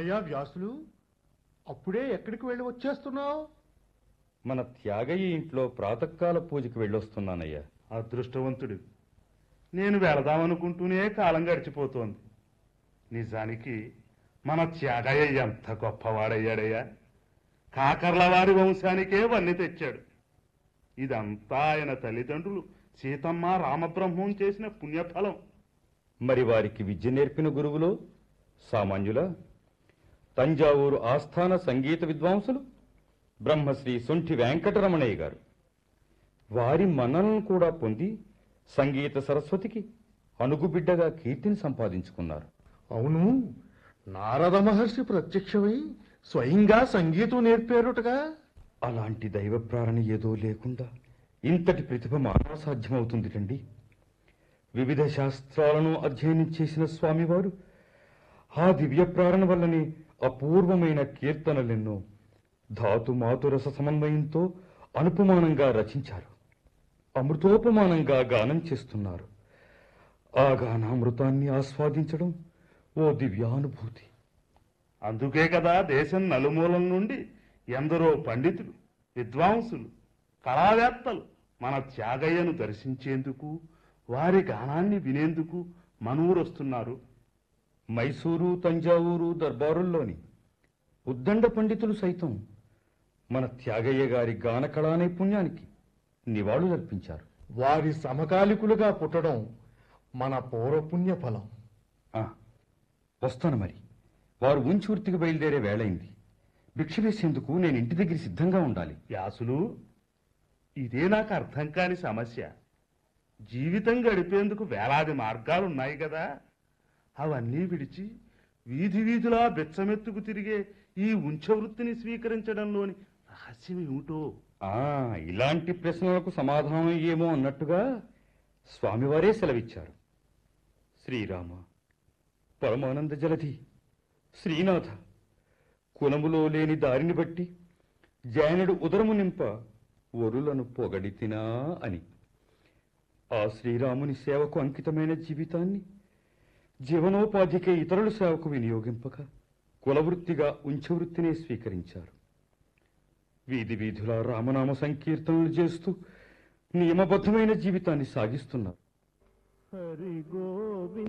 ఏమయ్యా వ్యాసులు అప్పుడే ఎక్కడికి వెళ్ళి వచ్చేస్తున్నావు మన త్యాగయ్య ఇంట్లో ప్రాతకాల పూజకి వెళ్ళొస్తున్నానయ్యా అదృష్టవంతుడు నేను వెళదామనుకుంటూనే కాలం గడిచిపోతోంది నిజానికి మన త్యాగయ్య ఎంత గొప్పవాడయ్యాడయ్యా కాకర్ల వారి వంశానికే వన్ని తెచ్చాడు ఇదంతా ఆయన తల్లిదండ్రులు సీతమ్మ రామబ్రహ్మం చేసిన పుణ్యఫలం మరి వారికి విద్య నేర్పిన గురువులో సామాన్యుల తంజావూరు ఆస్థాన సంగీత విద్వాంసులు బ్రహ్మశ్రీ సొంఠి వెంకటరమణయ్య గారు వారి మన్ననలను కూడా పొంది సంగీత సరస్వతికి అనుగుబిడ్డగా కీర్తిని సంపాదించుకున్నారు అవును నారద మహర్షి ప్రత్యక్షమై స్వయంగా సంగీతం నేర్పారుటగా అలాంటి దైవ ప్రేరణ ఏదో లేకుండా ఇంతటి ప్రతిభ మానవ సాధ్యమవుతుంది రండి వివిధ శాస్త్రాలను అధ్యయనం చేసిన స్వామివారు ఆ దివ్య ప్రేరణ వల్లనే అపూర్వమైన కీర్తనలెన్నో ధాతు మాతురస సమన్వయంతో అనుపమానంగా రచించారు అమృతోపమానంగా గానం చేస్తున్నారు ఆ గానామృతాన్ని ఆస్వాదించడం ఓ దివ్యానుభూతి అందుకే కదా దేశం నలుమూలల నుండి ఎందరో పండితులు విద్వాంసులు కళావేత్తలు మన త్యాగయ్యను దర్శించేందుకు వారి గానాన్ని వినేందుకు మనూరొస్తున్నారు మైసూరు తంజావూరు దర్బారుల్లోని ఉద్దండ పండితులు సైతం మన త్యాగయ్య గారి గాన కళా నైపుణ్యానికి నివాళులర్పించారు వారి సమకాలికులుగా పుట్టడం మన పూర్వపుణ్య ఫలం ఆ, వస్తాను మరి వారు ఉంచి వృత్తికి బయలుదేరే వేళైంది భిక్ష వేసేందుకు నేను ఇంటి దగ్గర సిద్ధంగా ఉండాలి వ్యాసులు ఇదే నాకు అర్థం కాని సమస్య జీవితం గడిపేందుకు వేలాది మార్గాలున్నాయి కదా అవన్నీ విడిచి వీధి వీధులా బెచ్చమెత్తుకు తిరిగే ఈ ఉంచ వృత్తిని స్వీకరించడంలోని రహస్యం ఏమిటో ఆ ఇలాంటి ప్రశ్నలకు సమాధానం ఏమో అన్నట్టుగా స్వామివారే సెలవిచ్చారు శ్రీరామ పరమానంద జలధి శ్రీనాథ కులములో లేని దారిని బట్టి జైనుడు ఉదరము నింప ఒరులను పొగడితినా అని ఆ శ్రీరాముని సేవకు అంకితమైన జీవితాన్ని జీవనోపాధికే ఇతరుల సేవకు వినియోగింపక కులవృత్తిగా ఉంచవృత్తినే స్వీకరించారు వీధి వీధుల రామనామ సంకీర్తనలు చేస్తూ నియమబద్ధమైన జీవితాన్ని సాగిస్తున్నారు